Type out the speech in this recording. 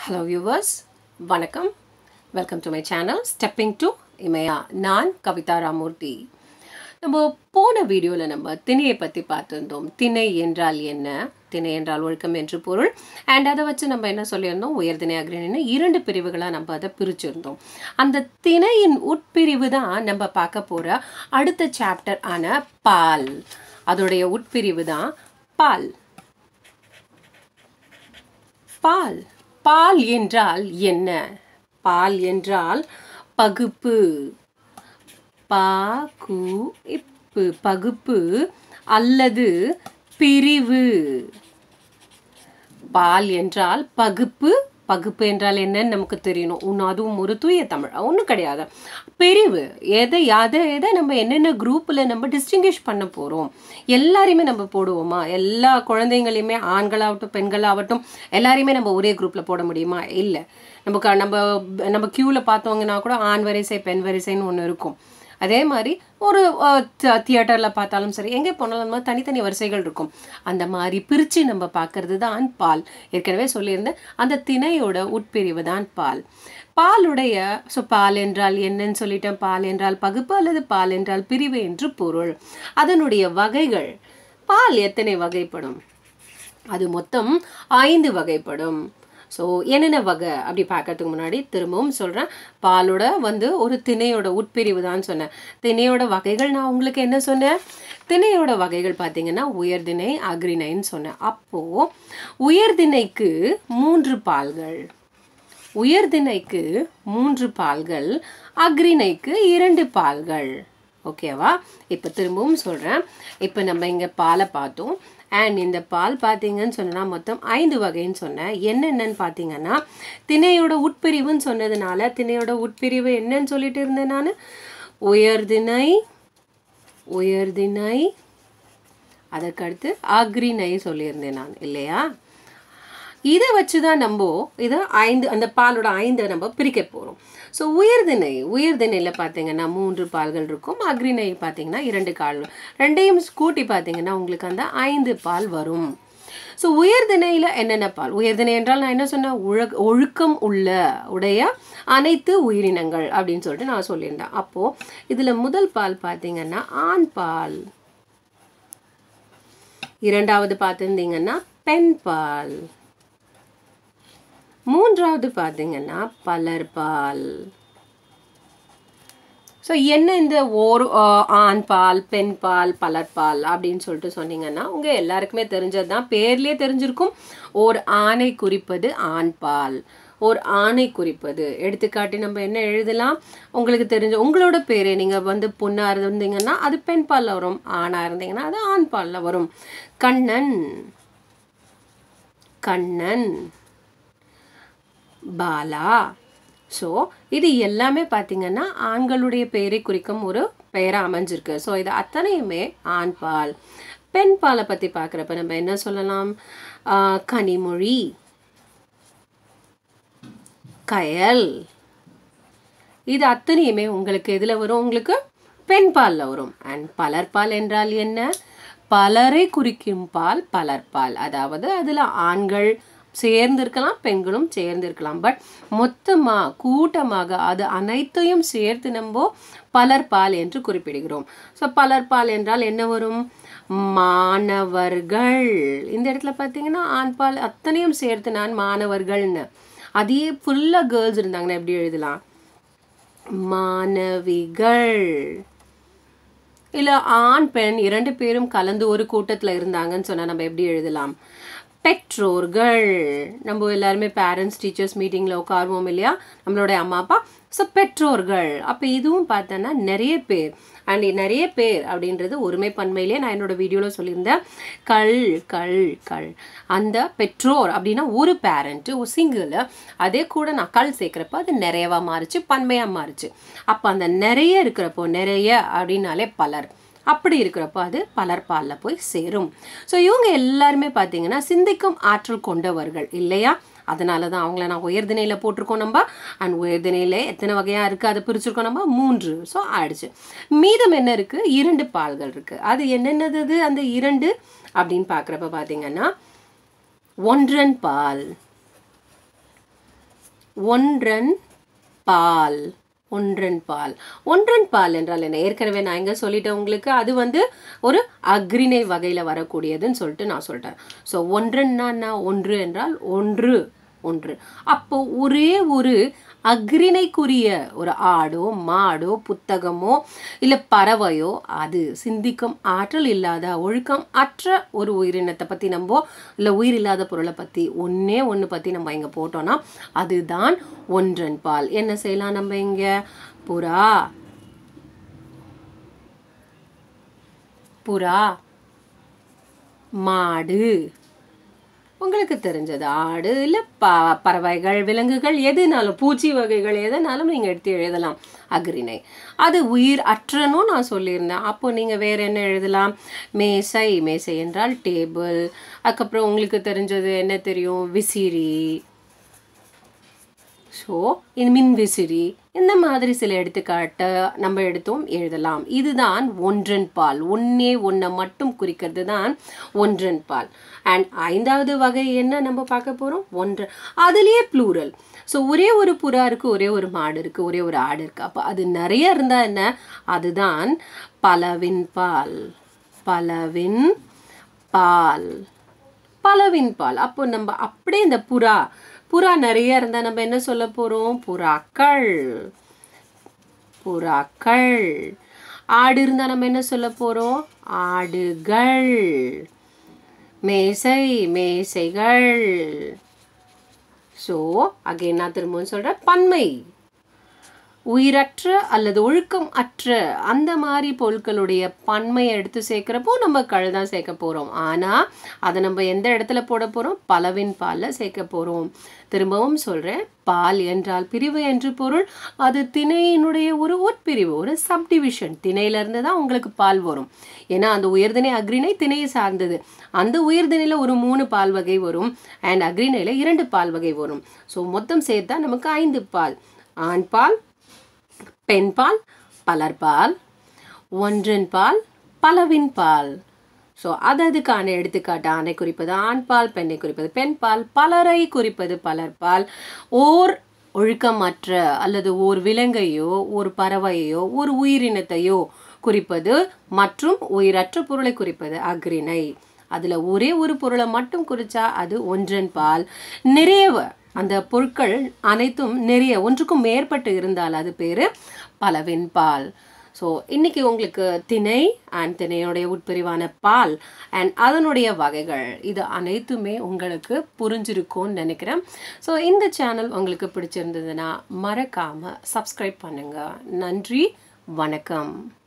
Hello viewers வணக்கம் welcome to my channel stepping to Imaya நான் கவிதா ராமூர்த்தி நம்ம போன வீடியோவில் நம்ம திணையை பற்றி பார்த்துருந்தோம் திணை என்றால் என்ன திணை என்றால் ஒழுக்கம் என்று பொருள் அண்ட் அதை வச்சு நம்ம என்ன சொல்லியிருந்தோம் உயர்திணை அக்ரிணின்னு இரண்டு பிரிவுகளாக நம்ம அதை பிரிச்சிருந்தோம் அந்த திணையின் உட்பிரிவு தான் நம்ம பார்க்க போகிற அடுத்த சாப்டர் ஆன பால் அதோடைய உட்பிரிவு தான் பால் பால் பால் என்றால் என்ன பால் என்றால் பகுப்பு பா கு இப்பு பகுப்பு அல்லது பிரிவு பால் என்றால் பகுப்பு பகுப்பு என்றால் என்னன்னு நமக்கு தெரியணும் ஒன்று அதுவும் ஒரு தூய தமிழ் ஒன்றும் கிடையாது பிரிவு எதை எதை எதை நம்ம என்னென்ன குரூப்பில் நம்ம டிஸ்டிங்கிஷ் பண்ண போகிறோம் எல்லாரையுமே நம்ம போடுவோமா எல்லா குழந்தைங்களையுமே ஆண்களாகட்டும் பெண்களாகட்டும் எல்லாரையுமே நம்ம ஒரே குரூப்பில் போட முடியுமா இல்லை நமக்கு நம்ம நம்ம க்யூவில் பார்த்தோங்கன்னா கூட ஆண் வரிசை பெண் வரிசைன்னு ஒன்று இருக்கும் அதே மாதிரி ஒரு தியேட்டரில் பார்த்தாலும் சரி எங்கே போனாலும் நம்ம தனித்தனி வரிசைகள் இருக்கும் அந்த மாதிரி பிரித்து நம்ம பார்க்கறது தான் பால் ஏற்கனவே சொல்லியிருந்தேன் அந்த திணையோட உட்பிரிவு தான் பால் பாலுடைய ஸோ பால் என்றால் என்னன்னு சொல்லிட்டேன் பால் என்றால் பகுப்பு அல்லது பால் என்றால் பிரிவு என்று பொருள் அதனுடைய வகைகள் பால் எத்தனை வகைப்படும் அது மொத்தம் ஐந்து வகைப்படும் ஸோ என்னென்ன வகை அப்படி பார்க்கறதுக்கு முன்னாடி திரும்பவும் சொல்கிறேன் பாலோட வந்து ஒரு திணையோட உட்பிரிவு தான் சொன்னேன் திணையோட வகைகள் நான் உங்களுக்கு என்ன சொன்னேன் திணையோட வகைகள் பார்த்தீங்கன்னா உயர்திணை அக்ரிணைன்னு சொன்னேன் அப்போது உயர்திணைக்கு மூன்று பால்கள் உயர்திணைக்கு மூன்று பால்கள் அக்ரிணைக்கு இரண்டு பால்கள் ஓகேவா இப்போ திரும்பவும் சொல்கிறேன் இப்போ நம்ம இங்கே பாலை பார்த்தோம் அண்ட் இந்த பால் பார்த்தீங்கன்னு சொன்னால் மொத்தம் ஐந்து வகைன்னு சொன்னேன் என்னென்னு பார்த்தீங்கன்னா திணையோட உட்பிரிவுன்னு சொன்னதுனால திணையோட உட்பிரிவு என்னன்னு சொல்லிட்டு இருந்தேன் நான் உயர்திணை உயர்திணை அதற்கடுத்து அக்ரிணை சொல்லியிருந்தேன் நான் இல்லையா இதை வச்சு தான் நம்ம இதை ஐந்து அந்த பாலோட ஐந்தை நம்ம பிரிக்க போகிறோம் ஸோ உயர்திணை உயர்திணையில் பார்த்தீங்கன்னா மூன்று பால்கள் இருக்கும் அக்ரிணை பார்த்தீங்கன்னா இரண்டு கால் ரெண்டையும் கூட்டி பார்த்தீங்கன்னா உங்களுக்கு அந்த ஐந்து பால் வரும் ஸோ உயர்திணையில் என்னென்ன பால் உயர்திணை என்றால் நான் என்ன சொன்னேன் ஒழு ஒழுக்கம் உள்ள உடைய அனைத்து உயிரினங்கள் அப்படின்னு சொல்லிட்டு நான் சொல்லியிருந்தேன் அப்போது இதில் முதல் பால் பார்த்தீங்கன்னா ஆண் பால் இரண்டாவது பார்த்துருந்தீங்கன்னா பெண் பால் மூன்றாவது பார்த்தீங்கன்னா பலர்பால் ஸோ என்ன இந்த ஒரு ஆண் பால் பெண் பால் பலர்பால் அப்படின்னு சொல்லிட்டு சொன்னீங்கன்னா உங்கள் எல்லாருக்குமே தெரிஞ்சது தான் பேர்லேயே தெரிஞ்சிருக்கும் ஒரு ஆணை குறிப்பது ஆண் பால் ஒரு ஆணை குறிப்பது எடுத்துக்காட்டி நம்ம என்ன எழுதலாம் உங்களுக்கு தெரிஞ்ச உங்களோட பேர் நீங்கள் வந்து பொண்ணாக இருந்தீங்கன்னா அது பெண் பாலில் வரும் ஆணாக இருந்தீங்கன்னா அது ஆண் பாலில் வரும் கண்ணன் கண்ணன் பாலா ஸோ இது எல்லாமே பார்த்தீங்கன்னா ஆண்களுடைய பெயரை குறிக்கும் ஒரு பெயராக அமைஞ்சிருக்கு ஸோ இது அத்தனையுமே ஆண் பால் பெண் பாலை பற்றி பார்க்குறப்ப நம்ம என்ன சொல்லலாம் கனிமொழி கயல் இது அத்தனையுமே உங்களுக்கு எதில் வரும் உங்களுக்கு பெண் பாலில் வரும் அண்ட் பலர்பால் என்றால் என்ன பலரை குறிக்கும் பால் பலர்பால் அதாவது அதில் ஆண்கள் சேர்ந்திருக்கலாம் பெண்களும் சேர்ந்திருக்கலாம் பட் மொத்தமாக கூட்டமாக அது அனைத்தையும் சேர்த்து நம்ம பலர்பால் என்று குறிப்பிடுகிறோம் ஸோ பலர்பால் என்றால் என்ன வரும் மாணவர்கள் இந்த இடத்துல பார்த்தீங்கன்னா ஆண்பால் அத்தனையும் சேர்த்து நான் மாணவர்கள்னு அதே ஃபுல்லாக கேர்ள்ஸ் இருந்தாங்கன்னா எப்படி எழுதலாம் மாணவிகள் இல்லை ஆண் பெண் இரண்டு பேரும் கலந்து ஒரு கூட்டத்தில் இருந்தாங்கன்னு சொன்னால் நம்ம எப்படி எழுதலாம் பெற்றோர்கள் நம்ம எல்லாருமே பேரண்ட்ஸ் டீச்சர்ஸ் மீட்டிங்கில் உட்காருவோம் இல்லையா நம்மளோட அம்மா அப்பா ஸோ பெற்றோர்கள் அப்போ இதுவும் பார்த்தோன்னா நிறைய பேர் அண்ட் நிறைய பேர் அப்படின்றது ஒருமை பன்மையிலே நான் என்னோட வீடியோவில் சொல்லியிருந்தேன் கள் கள் கள் அந்த பெற்றோர் அப்படின்னா ஒரு பேரண்ட்டு ஒரு சிங்கிள் அதே கூட நான் கள் சேர்க்குறப்ப அது நிறையவா மாறுச்சு பன்மையாக மாறுச்சு அப்போ அந்த நிறைய இருக்கிறப்போ நிறைய அப்படின்னாலே பலர் அப்படி இருக்கிறப்போ அது பலர் பாலில் போய் சேரும் ஸோ இவங்க எல்லாருமே பார்த்தீங்கன்னா சிந்திக்கும் ஆற்றல் கொண்டவர்கள் இல்லையா அதனால தான் அவங்கள நான் உயர்திணையில் போட்டிருக்கோம் நம்ம அண்ட் உயர்திணையில் எத்தனை வகையாக இருக்குது அதை பிரிச்சிருக்கோம் நம்ம மூன்று ஸோ ஆயிடுச்சு மீதம் என்ன இருக்குது இரண்டு பால்கள் இருக்குது அது என்னென்னது அந்த இரண்டு அப்படின்னு பார்க்குறப்ப பார்த்தீங்கன்னா ஒன்றன் பால் ஒன்றன் பால் ஒன்றன் பால் ஒன்றன் பால் என்றால் என்ன ஏற்கனவே நான் எங்க சொல்லிட்டேன் உங்களுக்கு அது வந்து ஒரு அக்ரிணை வகையில வரக்கூடியதுன்னு சொல்லிட்டு நான் சொல்லிட்டேன் ஸோ ஒன்றன்னா என்ன? ஒன்று என்றால் ஒன்று ஒன்று அப்போ ஒரே ஒரு அக்ரிணைக்குரிய ஒரு ஆடோ மாடோ புத்தகமோ இல்லை பறவையோ அது சிந்திக்கும் ஆற்றல் இல்லாத ஒழுக்கம் அற்ற ஒரு உயிரினத்தை பற்றி நம்ம இல்லை உயிர் இல்லாத பொருளை பற்றி ஒன்றே ஒன்று பற்றி நம்ம இங்கே போட்டோம்னா அதுதான் ஒன்றன் பால் என்ன செய்யலாம் நம்ம இங்கே புறா புறா மாடு உங்களுக்கு தெரிஞ்சது ஆடு இல்லை ப பறவைகள் விலங்குகள் எதுனாலும் பூச்சி வகைகள் எதுனாலும் நீங்கள் எடுத்து எழுதலாம் அக்ரிணை அது உயிர் அற்றனும் நான் சொல்லியிருந்தேன் அப்போ நீங்கள் வேற என்ன எழுதலாம் மேசை மேசை என்றால் டேபிள் அதுக்கப்புறம் உங்களுக்கு தெரிஞ்சது என்ன தெரியும் விசிறி ஸோ இது மின்விசிறி இந்த மாதிரி சில எடுத்துக்காட்டை நம்ம எடுத்தும் எழுதலாம் இதுதான் ஒன்றன் பால் ஒன்னே ஒன்றை மட்டும் குறிக்கிறது தான் ஒன்றன் பால் அண்ட் ஐந்தாவது வகை என்ன நம்ம பார்க்க போகிறோம் ஒன்று அதுலேயே ப்ளூரல் ஸோ ஒரே ஒரு புறா இருக்குது ஒரே ஒரு மாடு இருக்குது ஒரே ஒரு ஆடு இருக்குது அப்போ அது நிறைய இருந்தால் என்ன அதுதான் பலவின் பால் பலவின் பால் பலவின் பால் அப்போ நம்ம அப்படியே இந்த புறா புறா நிறைய இருந்தால் நம்ம என்ன சொல்ல போகிறோம் புறாக்கள் புறாக்கள் ஆடு இருந்தால் நம்ம என்ன சொல்ல போகிறோம் ஆடுகள் மேசை மேசைகள் ஸோ அகைன் நான் திரும்பவும் சொல்கிறேன் பன்மை உயிரற்ற அல்லது ஒழுக்கம் அற்ற அந்த மாதிரி பொருட்களுடைய பன்மையை எடுத்து சேர்க்குறப்போ நம்ம கள் தான் சேர்க்க போகிறோம் ஆனால் அதை நம்ம எந்த இடத்துல போட போகிறோம் பலவின் பாலில் சேர்க்க போகிறோம் திரும்பவும் சொல்கிறேன் பால் என்றால் பிரிவு என்று பொருள் அது திணையினுடைய ஒரு உட்பிரிவு ஒரு சப்டிவிஷன் திணையிலேருந்து தான் உங்களுக்கு பால் வரும் ஏன்னா அந்த உயர்திணை அக்ரிணை திணையை சார்ந்தது அந்த உயர்திணையில் ஒரு மூணு பால் வகை வரும் அண்ட் அக்ரிணையில் இரண்டு பால் வகை வரும் ஸோ மொத்தம் சேர்த்தா நமக்கு ஐந்து பால் ஆண் பால் பெண் பால் பலர்பால் ஒன்றன் பால் பலவின் பால் ஸோ அது அதுக்கான எடுத்துக்காட்டு ஆணை குறிப்பது ஆண் பால் பெண்ணை குறிப்பது பெண் பால் பலரை குறிப்பது பலர்பால் ஓர் ஒழுக்கமற்ற அல்லது ஓர் விலங்கையோ ஒரு பறவையோ ஒரு உயிரினத்தையோ குறிப்பது மற்றும் உயிரற்ற பொருளை குறிப்பது அக்ரிணை அதில் ஒரே ஒரு பொருளை மட்டும் குறிச்சா அது ஒன்றன் பால் நிறைய அந்த பொருட்கள் அனைத்தும் நிறைய ஒன்றுக்கும் மேற்பட்டு இருந்தால் அது பேர் பலவின் பால் ஸோ இன்னைக்கு உங்களுக்கு திணை அண்ட் திணையுடைய உட்பிரிவான பால் அண்ட் அதனுடைய வகைகள் இது அனைத்துமே உங்களுக்கு புரிஞ்சிருக்கும்னு நினைக்கிறேன் ஸோ இந்த சேனல் உங்களுக்கு பிடிச்சிருந்ததுன்னா மறக்காமல் சப்ஸ்கிரைப் பண்ணுங்கள் நன்றி வணக்கம்